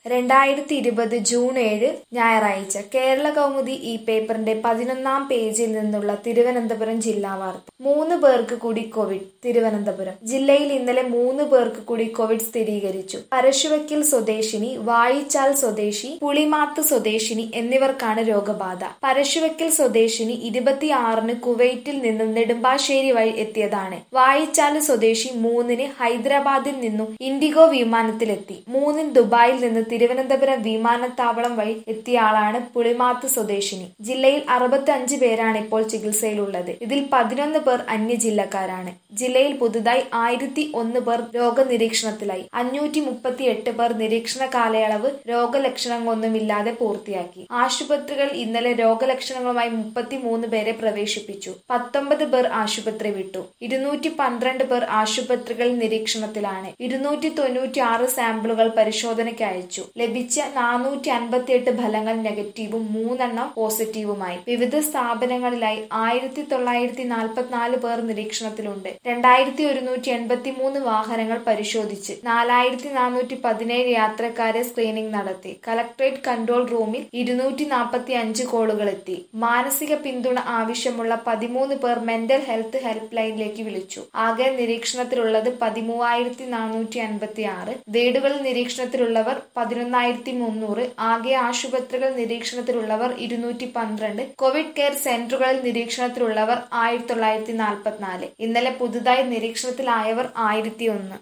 രണ്ടായിരത്തി ഇരുപത് ജൂൺ ഏഴ് ഞായറാഴ്ച കേരള കൗമുദി ഈ പേപ്പറിന്റെ പതിനൊന്നാം പേജിൽ നിന്നുള്ള തിരുവനന്തപുരം ജില്ലാ വാർത്ത മൂന്ന് പേർക്ക് കൂടി കോവിഡ് തിരുവനന്തപുരം ജില്ലയിൽ ഇന്നലെ മൂന്ന് പേർക്ക് കൂടി കോവിഡ് സ്ഥിരീകരിച്ചു പരശുവയ്ക്കൽ സ്വദേശിനി വാഴിച്ചാൽ സ്വദേശി പുളിമാത്ത് സ്വദേശിനി എന്നിവർക്കാണ് രോഗബാധ പരശുവയ്ക്കൽ സ്വദേശിനി ഇരുപത്തിയാറിന് കുവൈറ്റിൽ നിന്നും നെടുമ്പാശ്ശേരി വഴി എത്തിയതാണ് വാഴിച്ചാല് സ്വദേശി മൂന്നിന് ഹൈദരാബാദിൽ നിന്നും ഇൻഡിഗോ വിമാനത്തിലെത്തി മൂന്നിന് ദുബായിൽ നിന്ന് തിരുവനന്തപുരം വിമാനത്താവളം വഴി എത്തിയ ആളാണ് പുളിമാത്ത് സ്വദേശിനി ജില്ലയിൽ അറുപത്തി അഞ്ച് പേരാണ് ഇപ്പോൾ ചികിത്സയിലുള്ളത് ഇതിൽ പതിനൊന്ന് പേർ അന്യജില്ലക്കാരാണ് ജില്ലയിൽ പുതുതായി ആയിരത്തി ഒന്ന് പേർ രോഗനിരീക്ഷണത്തിലായി അഞ്ഞൂറ്റി മുപ്പത്തി എട്ട് പേർ നിരീക്ഷണ കാലയളവ് രോഗലക്ഷണങ്ങളൊന്നുമില്ലാതെ പൂർത്തിയാക്കി ആശുപത്രികൾ ഇന്നലെ രോഗലക്ഷണങ്ങളുമായി മുപ്പത്തി മൂന്ന് പേരെ പ്രവേശിപ്പിച്ചു പത്തൊമ്പത് പേർ ആശുപത്രി വിട്ടു ഇരുന്നൂറ്റി പന്ത്രണ്ട് പേർ ആശുപത്രികളിൽ നിരീക്ഷണത്തിലാണ് ഇരുന്നൂറ്റി തൊണ്ണൂറ്റി ആറ് സാമ്പിളുകൾ പരിശോധനയ്ക്ക് അയച്ചു ലഭിച്ച നാനൂറ്റി അൻപത്തിയെട്ട് ഫലങ്ങൾ നെഗറ്റീവും മൂന്നെണ്ണം പോസിറ്റീവുമായി വിവിധ സ്ഥാപനങ്ങളിലായി ആയിരത്തി തൊള്ളായിരത്തി നാൽപ്പത്തിനാല് പേർ നിരീക്ഷണത്തിലുണ്ട് രണ്ടായിരത്തി ഒരുന്നൂറ്റി എൺപത്തി മൂന്ന് വാഹനങ്ങൾ പരിശോധിച്ച് നാലായിരത്തി നാനൂറ്റി പതിനേഴ് യാത്രക്കാരെ സ്ക്രീനിംഗ് നടത്തി കലക്ട്രേറ്റ് കൺട്രോൾ റൂമിൽ ഇരുന്നൂറ്റി നാൽപ്പത്തി അഞ്ച് കോളുകൾ എത്തി മാനസിക പിന്തുണ ആവശ്യമുള്ള പതിമൂന്ന് പേർ മെന്റൽ ഹെൽത്ത് ഹെൽപ്പ് ലൈനിലേക്ക് വിളിച്ചു ആകെ നിരീക്ഷണത്തിലുള്ളത് പതിമൂവായിരത്തി നാനൂറ്റി അൻപത്തി ആറ് വീടുകളിൽ നിരീക്ഷണത്തിലുള്ളവർ പതിനൊന്നായിരത്തി മുന്നൂറ് ആകെ ആശുപത്രികൾ നിരീക്ഷണത്തിലുള്ളവർ ഇരുന്നൂറ്റി പന്ത്രണ്ട് കോവിഡ് കെയർ സെന്ററുകളിൽ നിരീക്ഷണത്തിലുള്ളവർ ആയിരത്തി തൊള്ളായിരത്തി നാൽപ്പത്തിനാല് ഇന്നലെ പുതുതായി നിരീക്ഷണത്തിലായവർ ആയിരത്തി ഒന്ന്